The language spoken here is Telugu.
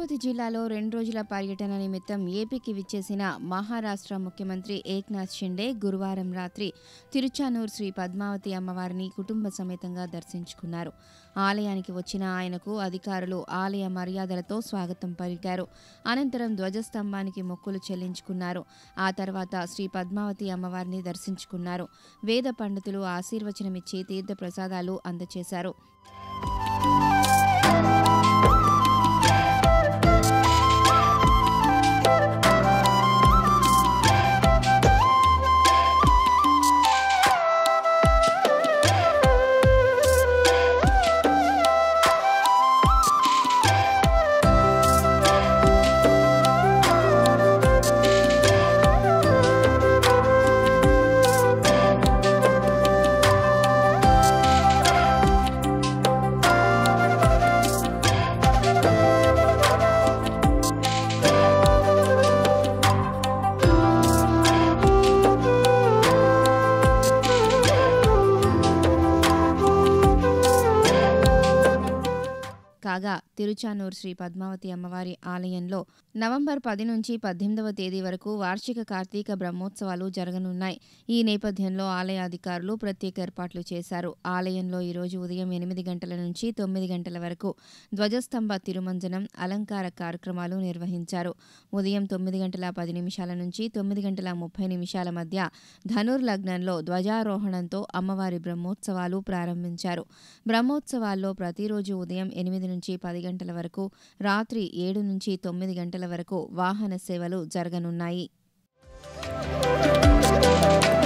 తిరుపతి జిల్లాలో రెండు రోజుల పర్యటన నిమిత్తం ఏపీకి విచ్చేసిన మహారాష్ట్ర ముఖ్యమంత్రి ఏక్నాథ్ షిండే గురువారం రాత్రి తిరుచానూర్ శ్రీ పద్మావతి అమ్మవారిని కుటుంబ సమేతంగా దర్శించుకున్నారు ఆలయానికి వచ్చిన ఆయనకు అధికారులు ఆలయ మర్యాదలతో స్వాగతం పలికారు అనంతరం ధ్వజస్తంభానికి మొక్కులు చెల్లించుకున్నారు ఆ తర్వాత శ్రీ పద్మావతి అమ్మవారిని దర్శించుకున్నారు వేద పండితులు ఆశీర్వచనమిచ్చి తీర్థ ప్రసాదాలు అందజేశారు కాగా తిరుచానూర్ శ్రీ పద్మావతి అమ్మవారి ఆలయంలో నవంబర్ పది నుంచి పద్దెనిమిదవ తేదీ వరకు వార్షిక కార్తీక బ్రహ్మోత్సవాలు జరగనున్నాయి ఈ నేపథ్యంలో ఆలయ అధికారులు ప్రత్యేక ఏర్పాట్లు చేశారు ఆలయంలో ఈరోజు ఉదయం ఎనిమిది గంటల నుంచి తొమ్మిది గంటల వరకు ధ్వజస్తంభ తిరుమంజనం అలంకార కార్యక్రమాలు నిర్వహించారు ఉదయం తొమ్మిది గంటల పది నిమిషాల నుంచి తొమ్మిది గంటల ముప్పై నిమిషాల మధ్య ధనుర్లగ్నంలో ధ్వజారోహణంతో అమ్మవారి బ్రహ్మోత్సవాలు ప్రారంభించారు బ్రహ్మోత్సవాల్లో ప్రతిరోజు ఉదయం ఎనిమిది నుంచి పది గంటల వరకు రాత్రి ఏడు నుంచి తొమ్మిది గంటల వరకు వాహన సేవలు జరగనున్నాయి